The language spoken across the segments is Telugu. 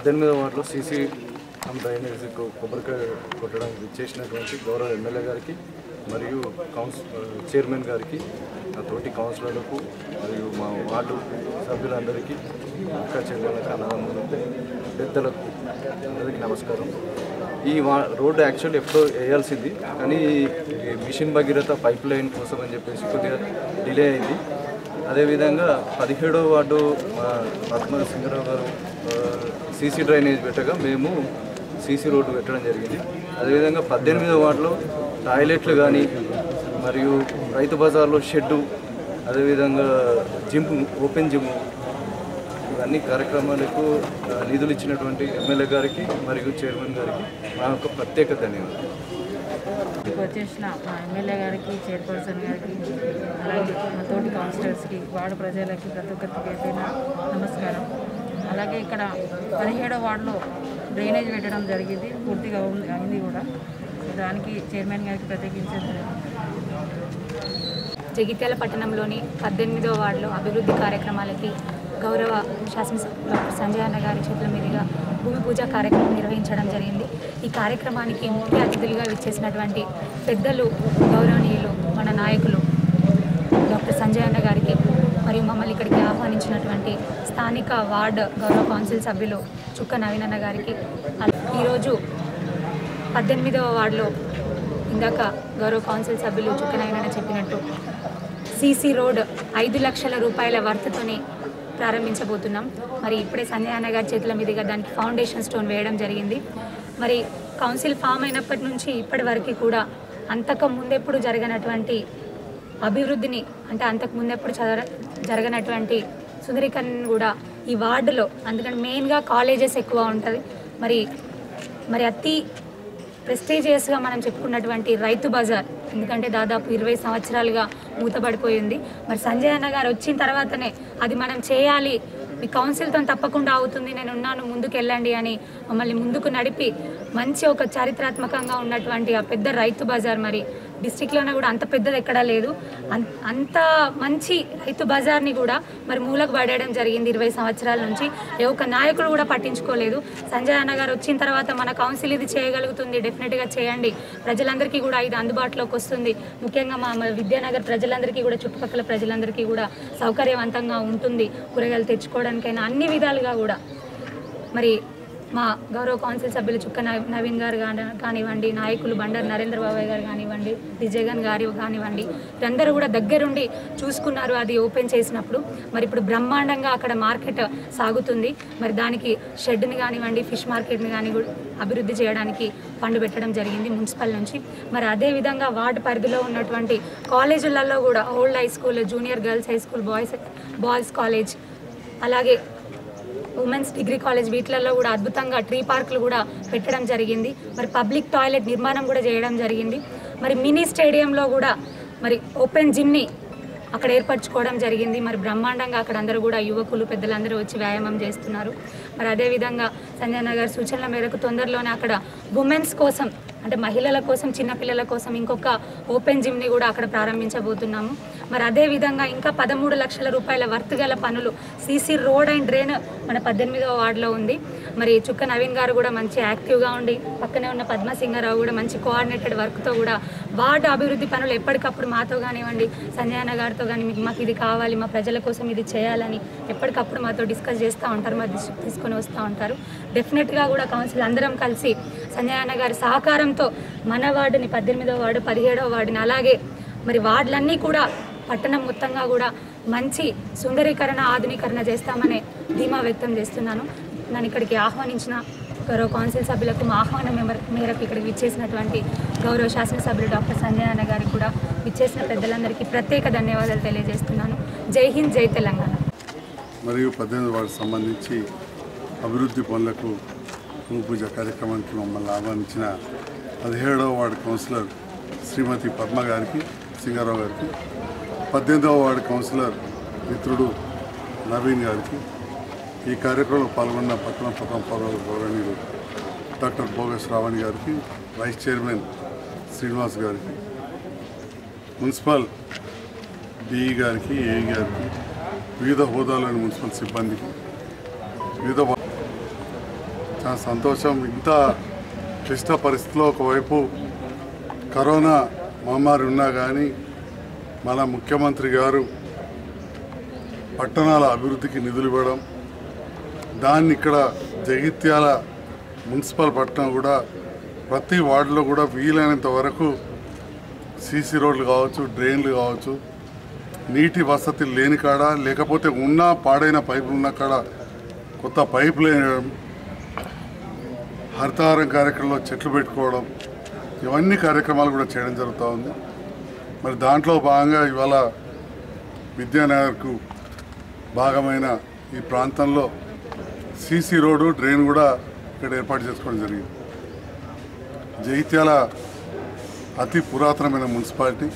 పద్దెనిమిదవ వార్డులో సీసీ డ్రైనేజ్ కొబ్బరికాయ కొట్టడానికి చేసినటువంటి గౌరవ ఎమ్మెల్యే గారికి మరియు కౌన్స్ చైర్మన్ గారికి నా తోటి కౌన్సిలర్లకు మరియు మా వార్డు సభ్యులందరికీ అక్క చెల్లెలకు అన్నదమ్ములకు పెద్దలకు అందరికీ నమస్కారం ఈ వా రోడ్డు యాక్చువల్లీ ఎప్పుడో వేయాల్సింది కానీ ఈ మిషన్ భగీరథ పైప్ లైన్ కోసం అని చెప్పేసి కొద్దిగా డిలే అయింది అదేవిధంగా పదిహేడవ వార్డు మా పద్మ సింగరావు గారు సీసీ డ్రైనేజ్ పెట్టగా మేము సీసీ రోడ్డు పెట్టడం జరిగింది అదేవిధంగా పద్దెనిమిదవ వార్డులో టాయిలెట్లు కానీ మరియు రైతు బజార్లో షెడ్డు అదేవిధంగా జిమ్ ఓపెన్ జిమ్ ఇవన్నీ కార్యక్రమాలకు ఆ, నిధులు ఇచ్చినటువంటి ఎమ్మెల్యే గారికి మరియు చైర్మన్ గారికి మా యొక్క ప్రత్యేక ధన్యవాదాలు ఇక్కడికి వచ్చేసిన మా ఎమ్మెల్యే గారికి చైర్పర్సన్ గారికి అలాగే మా తోటి కౌన్సిలర్స్కి వార్డు ప్రజలకి ప్రతి ఒక్కరికి అయితేనా నమస్కారం అలాగే ఇక్కడ పదిహేడో వార్డులో డ్రైనేజ్ పెట్టడం జరిగింది పూర్తిగా ఉంది అయింది కూడా సో దానికి చైర్మన్ గారికి ప్రత్యేకించే జగిత్యాల పట్టణంలోని పద్దెనిమిదవ వార్డులో అభివృద్ధి కార్యక్రమాలకి గౌరవ శాసనసభ డాక్టర్ సంజయ్ అన్న గారి చేతుల మీదుగా భూమి పూజ కార్యక్రమం నిర్వహించడం జరిగింది ఈ కార్యక్రమానికి ముఖ్య అతిథులుగా విచ్చేసినటువంటి పెద్దలు గౌరవనీయులు మన నాయకులు డాక్టర్ సంజయ్ అన్న గారికి మరియు మమ్మల్ని ఇక్కడికి ఆహ్వానించినటువంటి స్థానిక వార్డ్ గౌరవ కౌన్సిల్ సభ్యులు చుక్క నవీన్ అన్న గారికి అలా- ఈరోజు పద్దెనిమిదవ వార్డులో ఇందాక గౌరవ కౌన్సిల్ సభ్యులు చుక్క నవీన్ అన్న చెప్పినట్టు సీసీ రోడ్ ఐదు లక్షల రూపాయల వర్త్తోని ప్రారంభించబోతున్నాం మరి ఇప్పుడే సంజయ్ అన్న గారి చేతుల మీదుగా దానికి ఫౌండేషన్ స్టోన్ వేయడం జరిగింది మరి కౌన్సిల్ ఫామ్ అయినప్పటి నుంచి ఇప్పటి వరకు కూడా అంతకు ముందెప్పుడు జరగనటువంటి అభివృద్ధిని అంటే అంతకు ముందెప్పుడు చదర జరగనటువంటి సుందరీకరణ కూడా ఈ వార్డులో అందుకని మెయిన్గా కాలేజెస్ ఎక్కువ ఉంటుంది మరి మరి అతి ప్రెస్టీజియస్గా మనం చెప్పుకున్నటువంటి రైతు బజార్ ఎందుకంటే దాదాపు ఇరవై సంవత్సరాలుగా మూతపడిపోయింది మరి సంజయ్ అన్న గారు వచ్చిన తర్వాతనే అది మనం చేయాలి మీ కౌన్సిల్తో తప్పకుండా అవుతుంది నేను ఉన్నాను ముందుకు వెళ్ళండి అని మమ్మల్ని ముందుకు నడిపి మంచి ఒక చారిత్రాత్మకంగా ఉన్నటువంటి ఆ పెద్ద రైతు బజార్ మరి డిస్టిక్లోనే కూడా అంత పెద్దది ఎక్కడా లేదు అన్- అంత మంచి రైతు బజార్ని కూడా మరి మూలకు పడేయడం జరిగింది ఇరవై సంవత్సరాల నుంచి ఏ ఒక్క నాయకుడు కూడా పట్టించుకోలేదు సంజయ్ అన్న గారు వచ్చిన తర్వాత మన కౌన్సిల్ ఇది చేయగలుగుతుంది డెఫినెట్గా చేయండి ప్రజలందరికీ కూడా ఇది అందుబాటులోకి వస్తుంది ముఖ్యంగా మా మా విద్యానగర్ ప్రజలందరికీ కూడా చుట్టుపక్కల ప్రజలందరికీ కూడా సౌకర్యవంతంగా ఉంటుంది కూరగాయలు తెచ్చుకోవడానికైనా అన్ని విధాలుగా కూడా మరి మా గౌరవ కౌన్సిల్ సభ్యులు చుక్క నవ- నవీన్ గారు కాని- కానివ్వండి నాయకులు బండారు నరేంద్ర బాబాయ్ గారు కానివ్వండి డి జగన్ గారు కానివ్వండి వీరందరూ కూడా దగ్గరుండి చూసుకున్నారు అది ఓపెన్ చేసినప్పుడు మరి ఇప్పుడు బ్రహ్మాండంగా అక్కడ మార్కెట్ సాగుతుంది మరి దానికి షెడ్ని కానివ్వండి ఫిష్ మార్కెట్ని కానీ కూడా అభివృద్ధి చేయడానికి ఫండ్ పెట్టడం జరిగింది మున్సిపల్ నుంచి మరి అదే విధంగా వార్డు పరిధిలో ఉన్నటువంటి కాలేజీలలో కూడా old high school junior girls high school boys boys college అలాగే ఉమెన్స్ డిగ్రీ కాలేజ్ వీటిలలో కూడా అద్భుతంగా ట్రీ పార్కులు కూడా పెట్టడం జరిగింది మరి పబ్లిక్ టాయిలెట్ నిర్మాణం కూడా చేయడం జరిగింది మరి మినీ స్టేడియంలో కూడా మరి ఓపెన్ జిమ్ని అక్కడ ఏర్పరచుకోవడం జరిగింది మరి బ్రహ్మాండంగా అక్కడ అందరూ కూడా యువకులు పెద్దలందరూ వచ్చి వ్యాయామం చేస్తున్నారు మరి అదేవిధంగా సంజయ్ నగర్ సూచనల మేరకు తొందరలోనే అక్కడ ఉమెన్స్ కోసం అంటే మహిళల కోసం చిన్నపిల్లల కోసం ఇంకొక ఓపెన్ జిమ్ని కూడా అక్కడ ప్రారంభించబోతున్నాము మరి అదే విధంగా ఇంకా పదమూడు లక్షల రూపాయల వర్త్ గల పనులు సీసీ రోడ్ అండ్ డ్రైన్ మన పద్దెనిమిదవ వార్డులో ఉంది మరి చుక్క నవీన్ గారు కూడా మంచి యాక్టివ్గా ఉండి పక్కనే ఉన్న పద్మసింగారావు కూడా మంచి కోఆర్డినేటెడ్ వర్క్తో కూడా వార్డు అభివృద్ధి పనులు ఎప్పటికప్పుడు మాతో కానివ్వండి సంజయ్ అన్న గారితో కానీ మీకు మాకు ఇది కావాలి మా ప్రజల కోసం ఇది చేయాలని ఎప్పటికప్పుడు మాతో డిస్కస్ చేస్తూ ఉంటారు మా దృష్టికి తీసుకొని వస్తూ ఉంటారు డెఫినెట్గా కూడా కౌన్సిల్ అందరం కలిసి సంజయ్ అన్న గారి సహకారంతో మన వార్డుని పద్దెనిమిదవ వార్డు పదిహేడవ వార్డుని అలాగే మరి వార్డులన్నీ కూడా పట్టణం మొత్తంగా కూడా మంచి సుందరీకరణ ఆధునీకరణ చేస్తామనే ధీమా వ్యక్తం చేస్తున్నాను నన్ను ఇక్కడికి ఆహ్వానించిన గౌరవ కౌన్సిల్ సభ్యులకు మా ఆహ్వానం మేర- మేరకు ఇక్కడికి విచ్చేసినటువంటి గౌరవ శాసనసభ్యులు డాక్టర్ సంజయ్ అన్న గారికి కూడా విచ్చేసిన పెద్దలందరికీ ప్రత్యేక ధన్యవాదాలు తెలియజేస్తున్నాను జై హింద్ జై తెలంగాణ మరియు పద్దెనిమిది వారికి సంబంధించి అభివృద్ధి పనులకు భూమి పూజ కార్యక్రమానికి మమ్మల్ని ఆహ్వానించిన పదిహేడవ వార్డు కౌన్సిలర్ శ్రీమతి పద్మ గారికి సింగారావు గారికి పద్దెనిమిదవ వార్డు కౌన్సిలర్ మిత్రుడు నవీన్ గారికి ఈ కార్యక్రమంలో పాల్గొన్న పట్టణ ప్రథమ పౌర గౌరవనీయులు డాక్టర్ భోగేశ్ రావణి గారికి వైస్ చైర్మన్ శ్రీనివాస్ గారికి మున్సిపల్ డిఈ గారికి ఏఈ గారికి వివిధ హోదాలోని మున్సిపల్ సిబ్బందికి వివిధ వా- చాలా సంతోషం ఇంత క్లిష్ట పరిస్థితిలో ఒకవైపు కరోనా మహమ్మారి ఉన్నా కానీ మన ముఖ్యమంత్రి గారు పట్టణాల అభివృద్ధికి నిధులు ఇవ్వడం దాన్ని ఇక్కడ జగిత్యాల మున్సిపల్ పట్టణం కూడా ప్రతి వార్డులో కూడా వీలైనంత వరకు సీసీ రోడ్లు కావచ్చు డ్రైన్లు కావచ్చు నీటి వసతి లేని కాడ లేకపోతే ఉన్న పాడైన పైపులు ఉన్న కాడ కొత్త పైపులు వేయడం హరితహారం కార్యక్రమంలో చెట్లు పెట్టుకోవడం ఇవన్నీ కార్యక్రమాలు కూడా చేయడం జరుగుతూ ఉంది మరి దాంట్లో భాగంగా ఇవాళ విద్యానగర్కు భాగమైన ఈ ప్రాంతంలో సీసీ రోడ్డు డ్రైన్ కూడా ఇక్కడ ఏర్పాటు చేసుకోవడం జరిగింది జగిత్యాల అతి పురాతనమైన మున్సిపాలిటీ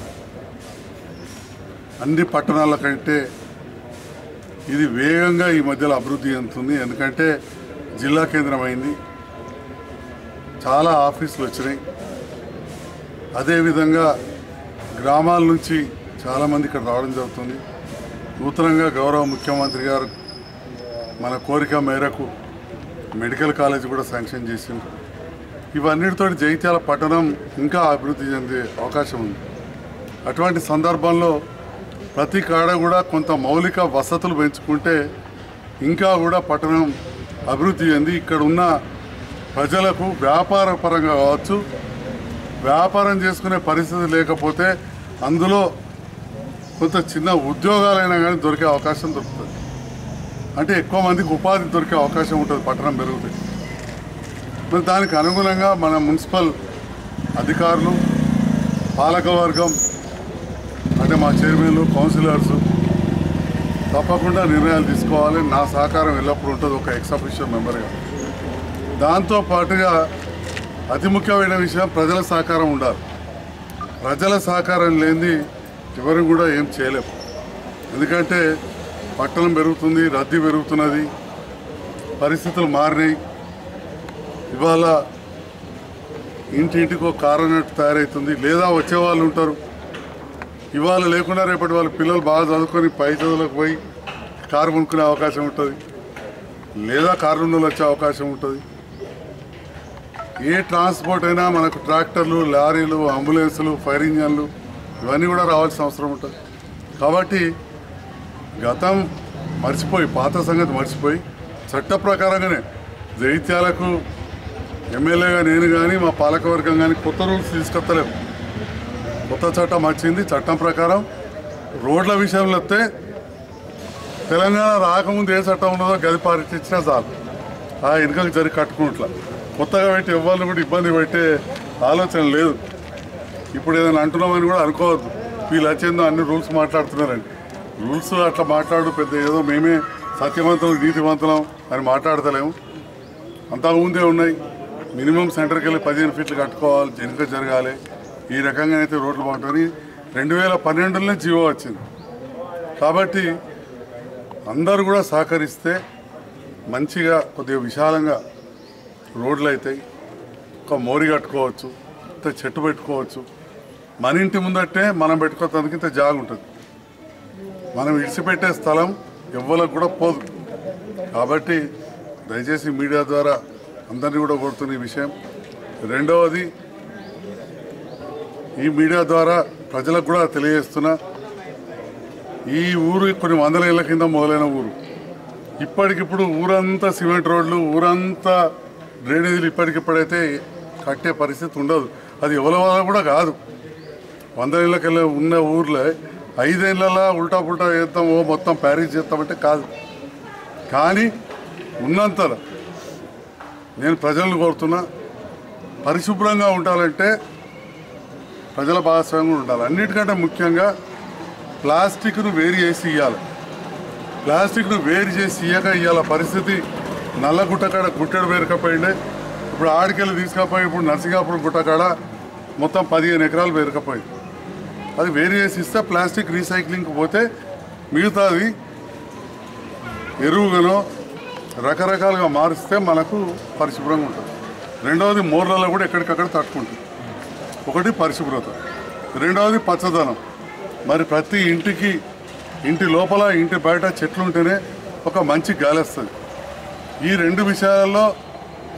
అన్ని పట్టణాల కంటే ఇది వేగంగా ఈ మధ్యలో అభివృద్ధి చెందుతుంది ఎందుకంటే జిల్లా కేంద్రం అయింది చాలా ఆఫీసులు వచ్చినాయి అదేవిధంగా గ్రామాల నుంచి చాలామంది ఇక్కడ రావడం జరుగుతుంది నూతనంగా గౌరవ ముఖ్యమంత్రి గారు మన కోరిక మేరకు మెడికల్ కాలేజ్ కూడా శాంక్షన్ చేసింది ఇవన్నిటితో జగిత్యాల పట్టణం ఇంకా అభివృద్ధి చెందే అవకాశం ఉంది అటువంటి సందర్భంలో ప్రతి కాడ కూడా కొంత మౌలిక వసతులు పెంచుకుంటే ఇంకా కూడా పట్టణం అభివృద్ధి చెంది ఇక్కడ ఉన్న ప్రజలకు వ్యాపార పరంగా కావచ్చు వ్యాపారం చేసుకునే పరిస్థితి లేకపోతే అందులో కొంత చిన్న ఉద్యోగాలైనా కానీ దొరికే అవకాశం దొరుకుతుంది అంటే ఎక్కువ మందికి ఉపాధి దొరికే అవకాశం ఉంటుంది పట్టణం పెరుగుతుంది మరి దానికి అనుగుణంగా మన మున్సిపల్ అధికారులు పాలకవర్గం అంటే మా చైర్మన్లు కౌన్సిలర్స్ తప్పకుండా నిర్ణయాలు తీసుకోవాలి నా సహకారం ఎల్లప్పుడూ ఉంటుంది ఒక ఎక్స్ అఫీషియల్ మెంబర్గా దాంతో పాటుగా అతి ముఖ్యమైన విషయం ప్రజల సహకారం ఉండాలి ప్రజల సహకారం లేనిది ఎవరు కూడా ఏం చేయలేము ఎందుకంటే పట్టణం పెరుగుతుంది రద్దీ పెరుగుతున్నది పరిస్థితులు మారినాయి ఇవాళ ఇంటింటికి ఒక కారు అన్నట్టు తయారవుతుంది లేదా వచ్చే వాళ్ళు ఉంటారు ఇవాళ లేకుండా రేపటి వాళ్ళ పిల్లలు బాగా చదువుకొని పై చదువులకు పోయి కారు కొనుక్కునే అవకాశం ఉంటుంది లేదా కారు ఉన్న వాళ్ళు వచ్చే అవకాశం ఉంటుంది ఏ ట్రాన్స్పోర్ట్ అయినా మనకు ట్రాక్టర్లు లారీలు అంబులెన్సులు ఫైర్ ఇంజన్లు ఇవన్నీ కూడా రావాల్సిన అవసరం ఉంటుంది కాబట్టి గతం మర్చిపోయి పాత సంగతి మర్చిపోయి చట్ట ప్రకారంగానే జైత్యాలకు ఎమ్మెల్యేగా నేను కానీ మా పాలకవర్గం కానీ కొత్త రూల్స్ తీసుకొస్తలేము కొత్త చట్టం వచ్చింది చట్టం ప్రకారం రోడ్ల విషయంలో వస్తే తెలంగాణ రాకముందు ఏ చట్టం ఉన్నదో గది పాటించినా చాలు ఆ వెనుకకు జరిగి కట్టుకున్నట్ల కొత్తగా పెట్టి ఎవరిని కూడా ఇబ్బంది పెట్టే ఆలోచన లేదు ఇప్పుడు ఏదైనా అంటున్నామని కూడా అనుకోవద్దు వీళ్ళు వచ్చేందో అన్ని రూల్స్ మాట్లాడుతున్నారండి రూల్స్ అట్లా మాట్లాడు పెద్ద ఏదో మేమే సత్యవంతులు నీతివంతులం అని మాట్లాడతలేము అంతకుముందే ఉన్నాయి మినిమం సెంటర్కి వెళ్ళి పదిహేను ఫీట్లు కట్టుకోవాలి వెనుక జరగాలి ఈ రకంగా అయితే రోడ్లు బాగుంటుంది రెండు వేల పన్నెండులోనే జీవో వచ్చింది కాబట్టి అందరూ కూడా సహకరిస్తే మంచిగా కొద్దిగా విశాలంగా రోడ్లు అవుతాయి ఒక మోరి కట్టుకోవచ్చు ఇంత చెట్టు పెట్టుకోవచ్చు మన ఇంటి ముందట్టే మనం పెట్టుకోవడానికి ఇంత జాగ ఉంటుంది మనం ఇడిచిపెట్టే స్థలం ఎవ్వలకు కూడా పోదు కాబట్టి దయచేసి మీడియా ద్వారా అందరినీ కూడా కోరుతున్న ఈ విషయం రెండవది ఈ మీడియా ద్వారా ప్రజలకు కూడా తెలియజేస్తున్నా ఈ ఊరు కొన్ని వందల ఏళ్ళ కింద మొదలైన ఊరు ఇప్పటికిప్పుడు ఊరంతా సిమెంట్ రోడ్లు ఊరంతా డ్రైనేజీలు ఇప్పటికిప్పుడైతే కట్టే పరిస్థితి ఉండదు అది ఎవరి వల్ల కూడా కాదు వంద ఏళ్ళకెళ్ళి ఉన్న ఊర్లో ఐదేళ్లలో ఉల్టా పుల్టా చేస్తాం ఓ మొత్తం ప్యారేజ్ చేస్తామంటే కాదు కానీ ఉన్నంతలో నేను ప్రజలను కోరుతున్నా పరిశుభ్రంగా ఉండాలంటే ప్రజల భాగస్వామ్యం ఉండాలి అన్నిటికంటే ముఖ్యంగా ప్లాస్టిక్ను వేరు చేసి ఇవ్వాలి ప్లాస్టిక్ను వేరు చేసి ఇయ్యక ఇవ్వాల పరిస్థితి నల్ల గుట్టకాడ గుట్టెడు పేరుకపోయిండే ఇప్పుడు ఆడికెళ్ళి తీసుకపోయి ఇప్పుడు నర్సింగాపురం గుట్టకాడ మొత్తం పదిహేను ఎకరాలు పేరుకపోయింది అది వేరు చేసి ఇస్తే ప్లాస్టిక్ రీసైక్లింగ్కి పోతే మిగతాది ఎరువుగానో రకరకాలుగా మారిస్తే మనకు పరిశుభ్రంగా ఉంటుంది రెండవది మోర్లలో కూడా ఎక్కడికక్కడ తట్టుకుంటుంది ఒకటి పరిశుభ్రత రెండవది పచ్చదనం మరి ప్రతి ఇంటికి ఇంటి లోపల ఇంటి బయట చెట్లు ఉంటేనే ఒక మంచి గాలి వస్తుంది ఈ రెండు విషయాలలో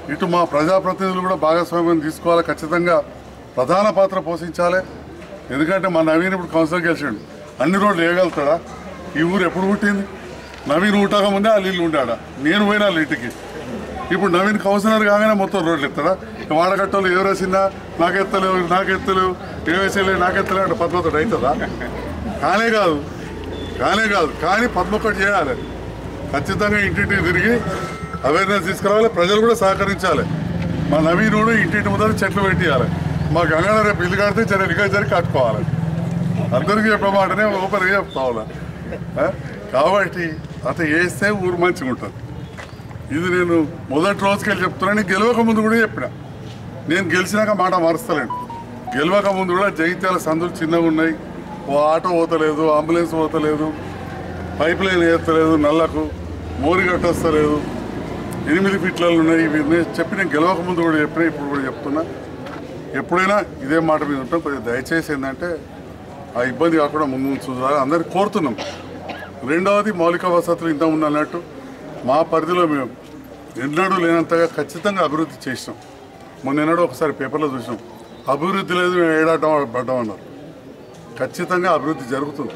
ఇటు మా ప్రజాప్రతినిధులు కూడా భాగస్వామ్యం తీసుకోవాలి ఖచ్చితంగా ప్రధాన పాత్ర పోషించాలి ఎందుకంటే మా నవీన్ ఇప్పుడు కౌన్సిలర్ గెలిచాడు అన్ని రోడ్లు వేయగలుగుతాడా ఈ ఊరు ఎప్పుడు పుట్టింది నవీన్ ఊటగా ముందే ఆ నీళ్ళు ఉండాడా నేను పోయినా వాళ్ళ ఇంటికి ఇప్పుడు నవీన్ కౌన్సిలర్ కాగానే మొత్తం రోడ్లు ఎత్తాడా వాడగట్టలు ఎవరు వేసిందా నాకెత్తలేవు నాకెత్తలేవు ఏవేసేలేవు నాకెత్తలేవు అంటే పద్మతోడు అవుతుందా కానే కాదు కానే కాదు కానీ పద్మొక్కటి చేయాలి ఖచ్చితంగా ఇంటింటికి తిరిగి అవేర్నెస్ తీసుకురావాలి ప్రజలు కూడా సహకరించాలి మా నవీనుడు ఇంటింటి ముందర చెట్లు పెట్టియాలి మా గంగన్న రేపు ఇల్లు కడితే జర ఇక జరి కట్టుకోవాలి అందరికీ చెప్పమాటనే ఓపెన్గా చెప్తా ఉన్నా ఆ? కాబట్టి అట్లా వేస్తే ఊరు మంచిగా ఉంటుంది ఇది నేను మొదటి రోజుకి వెళ్ళి చెప్తున్నా నేను గెలవక ముందు కూడా చెప్పిన నేను గెలిచినాక మాట మారుస్తలేను గెలవక ముందు కూడా జగిత్యాల సందులు చిన్నగా ఉన్నాయి ఓ ఆటో పోతలేదు అంబులెన్స్ పోతలేదు పైప్ లైన్ వేస్తలేదు నల్లకు మోరి కట్టొస్తలేదు ఎనిమిది ఫీట్లలో ఉన్నాయి ఇవి నేను చెప్పి నేను గెలవక ముందు కూడా చెప్పిన ఇప్పుడు కూడా చెప్తున్నా ఎప్పుడైనా ఇదే మాట మీద ఉంటాం కొద్దిగా దయచేసి ఏంటంటే ఆ ఇబ్బంది కాకుండా ముందు ముందు చూడాలి అందరికి కోరుతున్నాం రెండవది మౌలిక వసతులు ఇంత ఉన్నట్టు మా పరిధిలో మేము ఎన్నడూ లేనంతగా ఖచ్చితంగా అభివృద్ధి చేసినాం మొన్న ఎన్నడూ ఒకసారి పేపర్లో చూసినాం అభివృద్ధి లేదు మేము ఏడాటం పడ్డాం అన్నారు ఖచ్చితంగా అభివృద్ధి జరుగుతుంది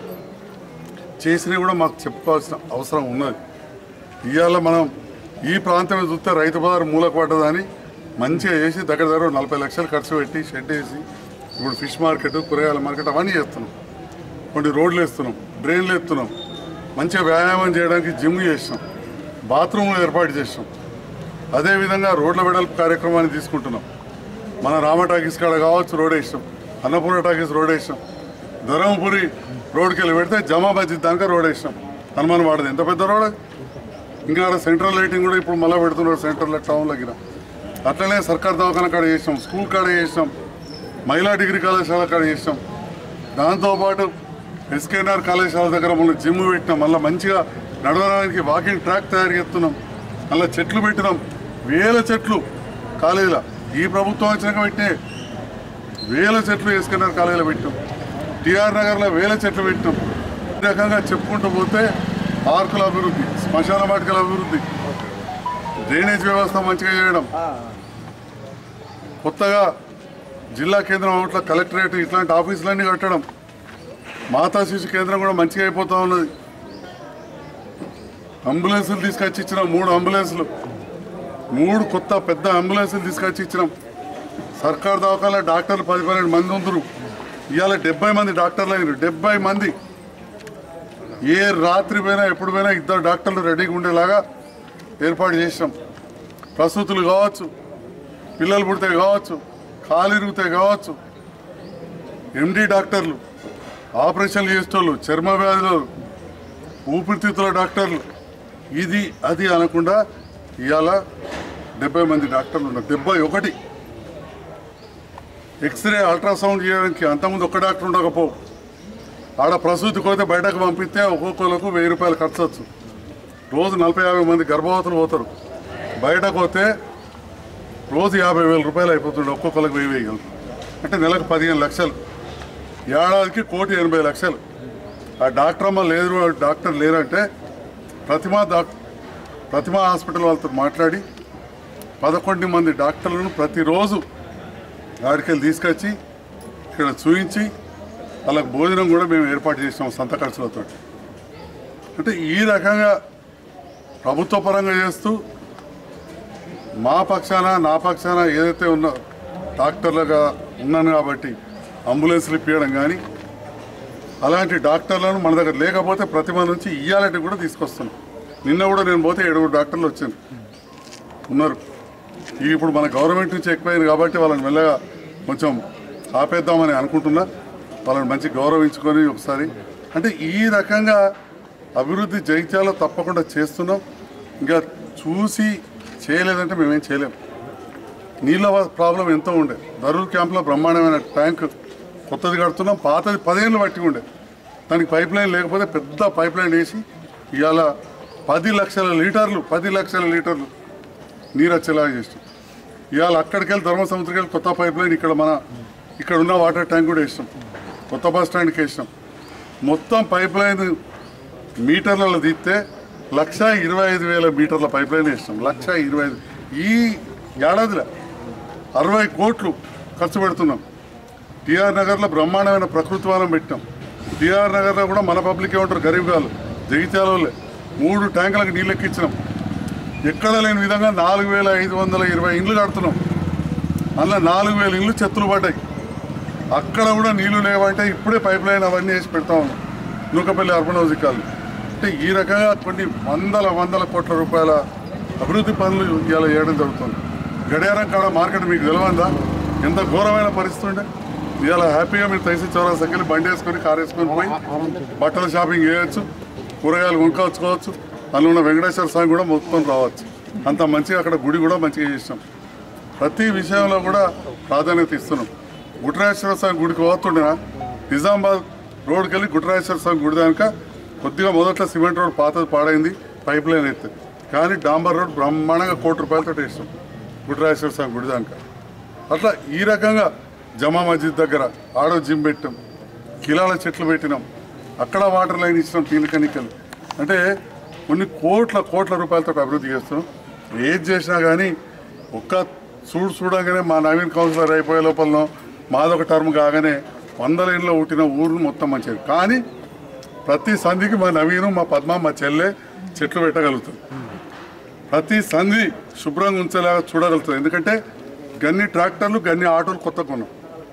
చేసినవి కూడా మాకు చెప్పుకోవాల్సిన అవసరం ఉన్నది ఇవాళ మనం ఈ ప్రాంతం చూస్తే రైతు బజార్ మూలకు పడ్డదని మంచిగా చేసి దగ్గర దగ్గర నలభై లక్షలు ఖర్చు పెట్టి షెడ్ వేసి ఇప్పుడు ఫిష్ మార్కెట్ కూరగాయల మార్కెట్ అవన్నీ చేస్తున్నాం కొన్ని రోడ్లు వేస్తున్నాం డ్రైన్లు ఎత్తున్నాం మంచిగా వ్యాయామం చేయడానికి జిమ్ చేసినాం బాత్రూమ్లు ఏర్పాటు చేసినాం అదేవిధంగా రోడ్ల వెడల్పు కార్యక్రమాన్ని తీసుకుంటున్నాం మన రామ టాకీస్ కాడ కావచ్చు రోడ్ వేసినాం అన్నపూర్ణ టాకీస్ రోడ్ వేసినాం ధర్మపురి రోడ్కి వెళ్ళి పెడితే జమా మస్జిద్ దాకా రోడ్ వేసినాం హనుమాన్ వాడది ఎంత పెద్ద రోడ్ అది ఇంకా ఆడ సెంట్రల్ లైటింగ్ కూడా ఇప్పుడు మళ్ళీ పెడుతున్నారు సెంట్రల్ టౌన్ దగ్గర అట్లనే సర్కార్ దవాఖాన కాడ చేసినాం స్కూల్ కాడ చేసినాం మహిళా డిగ్రీ కళాశాల కాడ చేసినాం దాంతోపాటు ఎస్కేఆర్ కళాశాల దగ్గర మనం జిమ్ పెట్టినాం మళ్ళీ మంచిగా నడవడానికి వాకింగ్ ట్రాక్ తయారు చేస్తున్నాం మళ్ళీ చెట్లు పెట్టినాం వేల చెట్లు కాలేజీలో ఈ ప్రభుత్వం వచ్చినాక పెట్టే వేల చెట్లు ఎస్కేఆర్ కాలేజీలో పెట్టాం టిఆర్ నగర్లో వేల చెట్లు పెట్టాం ఈ రకంగా చెప్పుకుంటూ పోతే పార్కుల అభివృద్ధి శ్మశాన వాటికల అభివృద్ధి డ్రైనేజ్ వ్యవస్థ మంచిగా చేయడం కొత్తగా జిల్లా కేంద్రం అవుట్ల కలెక్టరేట్ ఇట్లాంటి ఆఫీసులన్నీ కట్టడం మాతా శిశు కేంద్రం కూడా మంచిగా అయిపోతూ ఉన్నది అంబులెన్సులు తీసుకొచ్చి ఇచ్చినాం మూడు అంబులెన్సులు మూడు కొత్త పెద్ద అంబులెన్సులు తీసుకొచ్చి ఇచ్చినాం సర్కార్ దవాఖాన డాక్టర్లు పది పన్నెండు మంది ఉందరు ఇవాళ డెబ్బై మంది డాక్టర్లు అయినారు డెబ్బై మంది ఏ రాత్రి పోయినా ఎప్పుడు పోయినా ఇద్దరు డాక్టర్లు రెడీగా ఉండేలాగా ఏర్పాటు చేసినాం ప్రసూతులు కావచ్చు పిల్లలు పుడితే కావచ్చు కాలు ఇరిగితే కావచ్చు ఎండి డాక్టర్లు ఆపరేషన్లు చేసేటోళ్ళు చర్మ వ్యాధులు ఊపిరితిత్తుల డాక్టర్లు ఇది అది అనకుండా ఇవాళ డెబ్బై మంది డాక్టర్లు ఉన్నారు డెబ్బై ఒకటి ఎక్స్రే అల్ట్రాసౌండ్ చేయడానికి అంతకుముందు ఒక్క డాక్టర్ ఉండకపో ఆడ ప్రసూతి పోతే బయటకు పంపిస్తే ఒక్కొక్కరికి వెయ్యి రూపాయలు ఖర్చు వచ్చు రోజు నలభై యాభై మంది గర్భవతులు పోతారు బయటకు పోతే రోజు యాభై వేల రూపాయలు అయిపోతుండే ఒక్కొక్కరికి వెయ్యి వేయగలరు అంటే నెలకు పదిహేను లక్షలు ఏడాదికి కోటి ఎనభై లక్షలు ఆ డాక్టర్ అమ్మ లేదు డాక్టర్ లేరంటే ప్రతిమా డాక్ ప్రతిమా హాస్పిటల్ వాళ్ళతో మాట్లాడి పదకొండు మంది డాక్టర్లను ప్రతిరోజు ఆడికెళ్ళి తీసుకొచ్చి ఇక్కడ చూయించి వాళ్ళకి భోజనం కూడా మేము ఏర్పాటు చేసినాం సొంత ఖర్చులతో అంటే ఈ రకంగా ప్రభుత్వ పరంగా చేస్తూ మా పక్షాన నా పక్షాన ఏదైతే ఉన్న డాక్టర్లుగా ఉన్నాను కాబట్టి అంబులెన్స్లు ఇప్పించడం కానీ అలాంటి డాక్టర్లను మన దగ్గర లేకపోతే ప్రతిమ నుంచి ఇయ్యాలంటే కూడా తీసుకొస్తున్నాం నిన్న కూడా నేను పోతే ఏడుగురు డాక్టర్లు వచ్చాను ఉన్నారు ఇవి ఇప్పుడు మన గవర్నమెంట్ నుంచి ఎక్కువైంది కాబట్టి వాళ్ళని మెల్లగా కొంచెం ఆపేద్దామని అనుకుంటున్నా వాళ్ళని మంచి గౌరవించుకొని ఒకసారి అంటే ఈ రకంగా అభివృద్ధి జైత్యాలో తప్పకుండా చేస్తున్నాం ఇంకా చూసి చేయలేదంటే మేమేం చేయలేం నీళ్ళ ప్రాబ్లం ఎంతో ఉండే దరూర్ క్యాంప్లో బ్రహ్మాండమైన ట్యాంక్ కొత్తది కడుతున్నాం పాతది పదేళ్ళు పట్టి ఉండే దానికి పైప్ లైన్ లేకపోతే పెద్ద పైప్ లైన్ వేసి ఇవాళ పది లక్షల లీటర్లు పది లక్షల లీటర్లు నీరు వచ్చేలాగా చేస్తాం ఇవాళ అక్కడికి వెళ్ళి ధర్మ సముద్రకి వెళ్ళి కొత్త పైప్ లైన్ ఇక్కడ మన ఇక్కడ ఉన్న వాటర్ ట్యాంక్ కూడా వేసినాం కొత్త బస్ స్టాండ్కి వేసినాం మొత్తం పైప్ లైన్ మీటర్లలో తీస్తే లక్ష ఇరవై ఐదు వేల మీటర్ల పైప్ లైన్ వేసినాం లక్ష ఇరవై ఐదు ఈ ఏడాదిలో అరవై కోట్లు ఖర్చు పెడుతున్నాం టీఆర్ నగర్లో బ్రహ్మాండమైన ప్రకృతి వనం పెట్టినాం టీఆర్ నగర్లో కూడా మన పబ్లికే ఉంటారు గరీబ్ గాలు జగిత్యాలే మూడు ట్యాంకులకు నీళ్ళు ఎక్కించినాం ఎక్కడ లేని విధంగా నాలుగు వేల ఐదు వందల ఇరవై ఇండ్లు కడుతున్నాం అందులో నాలుగు వేల ఇండ్లు చెత్తలు పడ్డాయి అక్కడ కూడా నీళ్లు లేవంటే ఇప్పుడే పైప్ లైన్ అవన్నీ వేసి పెడతా ఉన్నాం నూకపల్లి అర్బన్ హౌసింగ్ కాలనీ అంటే ఈ రకంగా కొన్ని వందల వందల కోట్ల రూపాయల అభివృద్ధి పనులు ఇవాళ చేయడం జరుగుతుంది గడియారం కాడ మార్కెట్ మీకు తెలియందా ఎంత ఘోరమైన పరిస్థితి ఉండే ఇవాళ హ్యాపీగా మీరు తహసీల్ చౌరాస్తాకి వెళ్ళి బండి వేసుకొని కార్ వేసుకొని పోయి బట్టల షాపింగ్ చేయొచ్చు కూరగాయలు కొనుక్కొచ్చుకోవచ్చు అందులో ఉన్న వెంకటేశ్వర స్వామి కూడా మొత్తం రావచ్చు అంత మంచిగా అక్కడ గుడి కూడా మంచిగా చేసినాం ప్రతి విషయంలో కూడా ప్రాధాన్యత ఇస్తున్నాం గుట్రాజేశ్వర స్వామి గుడికి పోతుండేనా నిజామాబాద్ రోడ్కి వెళ్ళి గుట్రాజేశ్వర స్వామి గుడి దానిక కొద్దిగా మొదట్లో సిమెంట్ రోడ్ పాతది పాడైంది పైప్ లైన్ అయితే కానీ డాంబర్ రోడ్ బ్రహ్మాండంగా కోటి రూపాయలతో వేస్తాం గుట్రాజేశ్వర స్వామి గుడి దానిక అట్లా ఈ రకంగా జమా మస్జిద్ దగ్గర ఆడో జిమ్ పెట్టాం కిలాల చెట్లు పెట్టినాం అక్కడ వాటర్ లైన్ ఇచ్చినాం పీలికనికలు అంటే కొన్ని కోట్ల కోట్ల రూపాయలతో అభివృద్ధి చేస్తున్నాం ఏది చేసినా కానీ ఒక్క చూడు చూడగానే మా నవీన్ కౌన్సిలర్ అయిపోయే లోపల మాదొక టర్మ్ కాగానే వందల ఇంట్లో పుట్టిన ఊరు మొత్తం మంచిది కానీ ప్రతి సంధికి మా నవీను మా పద్మ మా చెల్లె చెట్లు పెట్టగలుగుతుంది ప్రతి సంధి శుభ్రంగా ఉంచేలాగా చూడగలుగుతుంది ఎందుకంటే గన్ని ట్రాక్టర్లు గన్ని ఆటోలు కొత్త కొన్నాం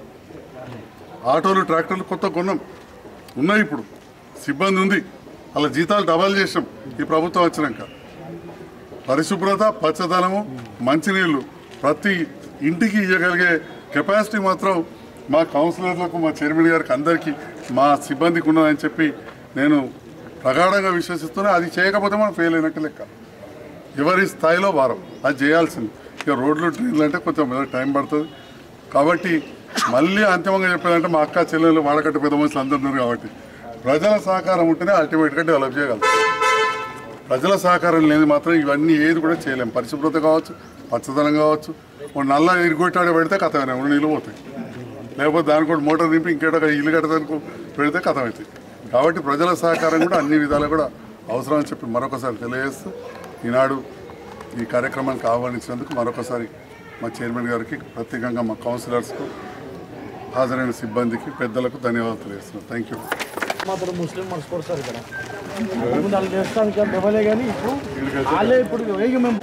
ఆటోలు ట్రాక్టర్లు కొత్త కొన్నాం ఉన్నాయి ఇప్పుడు సిబ్బంది ఉంది అలా జీతాలు డబల్ చేసాం ఈ ప్రభుత్వం వచ్చినాక పరిశుభ్రత పచ్చదనము మంచినీళ్ళు ప్రతి ఇంటికి ఇవ్వగలిగే కెపాసిటీ మాత్రం మా కౌన్సిలర్లకు మా చైర్మన్ గారికి అందరికీ మా సిబ్బందికి ఉన్నదని చెప్పి నేను ప్రగాఢంగా విశ్వసిస్తున్నా అది చేయకపోతే మనం ఫెయిల్ అయినట్టు లెక్క ఎవరి స్థాయిలో వారం అది చేయాల్సింది ఇక రోడ్లు ట్రైన్లు అంటే కొంచెం ఏదో టైం పడుతుంది కాబట్టి మళ్ళీ అంతిమంగా చెప్పేదంటే మా అక్క చెల్లెలు వాడకట్టు పెద్ద మనుషులు అందరు ఉన్నారు కాబట్టి ప్రజల సహకారం ఉంటేనే అల్టిమేట్గా డెవలప్ చేయగలం ప్రజల సహకారం లేని మాత్రం ఇవన్నీ ఏది కూడా చేయలేం పరిశుభ్రత కావచ్చు పచ్చదనం కావచ్చు ఓ నల్ల ఇరుగొట్టాడ పెడితే కథమైనా రెండు నీళ్ళు పోతాయి లేకపోతే దానికి కూడా మోటార్ నింపి ఇంకేటో ఇల్లు కట్టడానికి పెడితే కథమవుతాయి కాబట్టి ప్రజల సహకారం కూడా అన్ని విధాలు కూడా అవసరం అని చెప్పి మరొకసారి తెలియజేస్తూ ఈనాడు ఈ కార్యక్రమానికి ఆహ్వానించినందుకు మరొకసారి మా చైర్మన్ గారికి ప్రత్యేకంగా మా కౌన్సిలర్స్కు హాజరైన సిబ్బందికి పెద్దలకు ధన్యవాదాలు తెలియజేస్తున్నాను థ్యాంక్ యూ మాత్రం ముస్లిం మనసుకోరు సార్ ఇక్కడ ముందు వాళ్ళు చేస్తానికి అంత ఇవ్వలే కానీ ఇప్పుడు వాళ్ళే ఇప్పుడు వేగి మేము